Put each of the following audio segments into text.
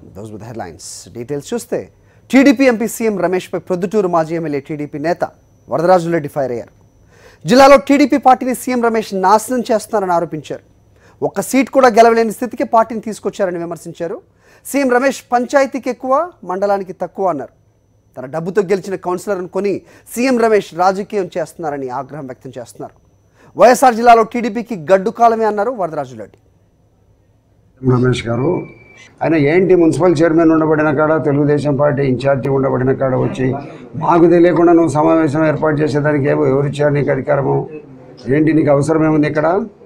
those with headlines details చూస్తే TDP MP CM రమేష్పై ప్రొద్దుటూరు మాజీ ఎమ్మెల్యే టీడీపీ నేత వరదరాజు రెడ్డి ఫైర్ అయ్యారు జిల్లాలో టీడీపీ పార్టీని సీఎం రమేష్ నాశనం చేస్తున్నారని ఆరోపించారు ఒక్క సీట్ కూడా గెలవలేని స్థితికి పార్టీని తీసుకొచ్చారని విమర్శించారు సీఎం రమేష్ పంచాయతీకి ఎక్కువ మండలానికి తక్కువ అన్నారు తన డబ్బుతో గెలిచిన కౌన్సిలర్ను కొని సీఎం రమేష్ రాజకీయం చేస్తున్నారని ఆగ్రహం వ్యక్తం చేస్తున్నారు వైఎస్ఆర్ జిల్లాలో టీడీపీకి గడ్డు కాలమే అన్నారు వరదరాజు రెడ్డి రమేష్ గారు ఆయన ఏంటి మున్సిపల్ చైర్మన్ ఉండబడిన కాడ తెలుగుదేశం పార్టీ ఇన్ఛార్జి ఉండబడిన కాడ వచ్చి మాకు తెలియకుండా నువ్వు సమావేశం ఏర్పాటు చేసేదానికి ఏమో ఎవరిచ్చారు నీకు అధికారము ఏంటి నీకు అవసరం ఏముంది ఇక్కడ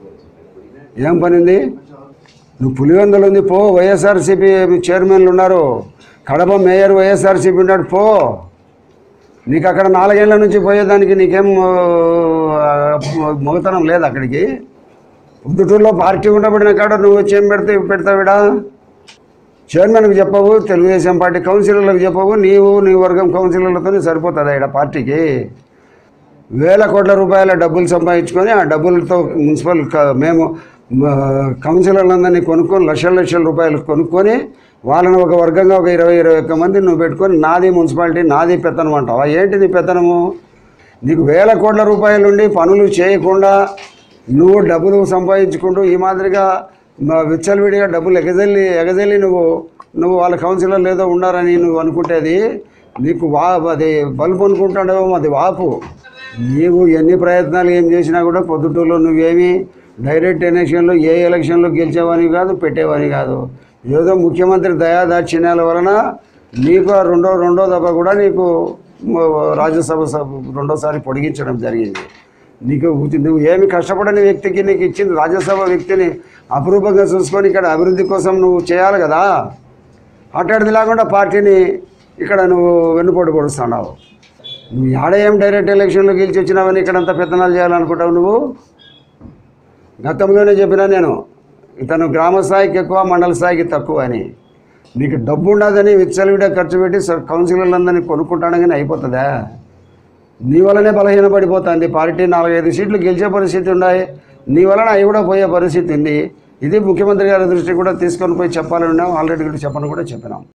ఏం పని ఉంది నువ్వు పులివెందులు ఉంది పో వైఎస్ఆర్సీపీ చైర్మన్లు ఉన్నారు కడప మేయర్ వైఎస్ఆర్సీపీ ఉన్నాడు పో నీకు అక్కడ నాలుగేళ్ల నుంచి పోయేదానికి నీకేం ఆ, మొగతనం లేదు అక్కడికి పొద్దుటూరులో పార్టీ ఉండబడిన కాడ నువ్వు వచ్చి ఏం పెడితే పెడతావిడా చైర్మన్కి చెప్పవు తెలుగుదేశం పార్టీ కౌన్సిలర్లకు చెప్పవు నీవు నీ వర్గం కౌన్సిలర్లతో సరిపోతుంది ఇక్కడ పార్టీకి వేల కోట్ల రూపాయల డబ్బులు సంపాదించుకొని ఆ డబ్బులతో మున్సిపల్ క- మేము మ, కౌన్సిలర్లందరినీ కొనుక్కొని లక్షల లక్షల రూపాయలు కొనుక్కొని వాళ్ళని ఒక వర్గంగా ఒక ఇరవై ఇరవై ఒక్క మంది నువ్వు పెట్టుకొని నాది మున్సిపాలిటీ నాది పెత్తనం అంటావా ఏంటి నీ పెత్తనము నీకు వేల కోట్ల రూపాయలు ఉండి పనులు చేయకుండా నువ్వు డబ్బులు సంపాదించుకుంటూ ఈ మాదిరిగా మ, విచ్చలవిడిగా డబ్బులు ఎగజల్లి ఎగజల్లి నువ్వు నువ్వు వాళ్ళ కౌన్సిలర్లు ఏదో ఉన్నారని నువ్వు అనుకుంటేది నీకు వా అది బల్బు అనుకుంటాడేమో అది వాపు నీవు ఎన్ని ప్రయత్నాలు ఏం చేసినా కూడా పొద్దుటూరులో నువ్వేమి డైరెక్ట్ ఎలక్షన్లో ఏ ఎలక్షన్లో గెలిచేవాని కాదు పెట్టేవాని కాదు ఏదో ముఖ్యమంత్రి దయాదాక్షిణ్యాల వలన నీకు ఆ రెండో రెండో దఫా కూడా నీకు మ- రాజ్యసభ సభ రెండోసారి పొడిగించడం జరిగింది నీకు ఉచి- నువ్వు ఏమి కష్టపడని వ్యక్తికి నీకు ఇచ్చింది రాజ్యసభ వ్యక్తిని అపురూపంగా చూసుకొని ఇక్కడ అభివృద్ధి కోసం నువ్వు చేయాలి కదా అట్టడిది లేకుండా పార్టీని ఇక్కడ నువ్వు వెన్నుపోటు పొడుస్తున్నావు నువ్వు ఆడ ఏం డైరెక్ట్ ఎలక్షన్లో గెలిచి వచ్చినావని ఇక్కడ అంత పెత్తనాలు చేయాలనుకుంటావు నువ్వు గతంలోనే చెప్పినా నేను ఇతను గ్రామ స్థాయికి ఎక్కువ మండల స్థాయికి తక్కువ అని నీకు డబ్బు ఉండదని విచ్చలవిడిగా ఖర్చు పెట్టి స- కౌన్సిలర్లందరినీ కొనుక్కుంటాను కానీ అయిపోతుందా నీ వల్లనే బలహీనపడిపోతుంది పార్టీ నాలుగైదు సీట్లు గెలిచే పరిస్థితి ఉన్నాయి నీ వలన అవి కూడా పోయే పరిస్థితి ఉంది ఇది ముఖ్యమంత్రి గారి దృష్టికి కూడా తీసుకొని పోయి చెప్పాలని ఉన్నాం ఆల్రెడీ కూడా చెప్పని కూడా చెప్పినాం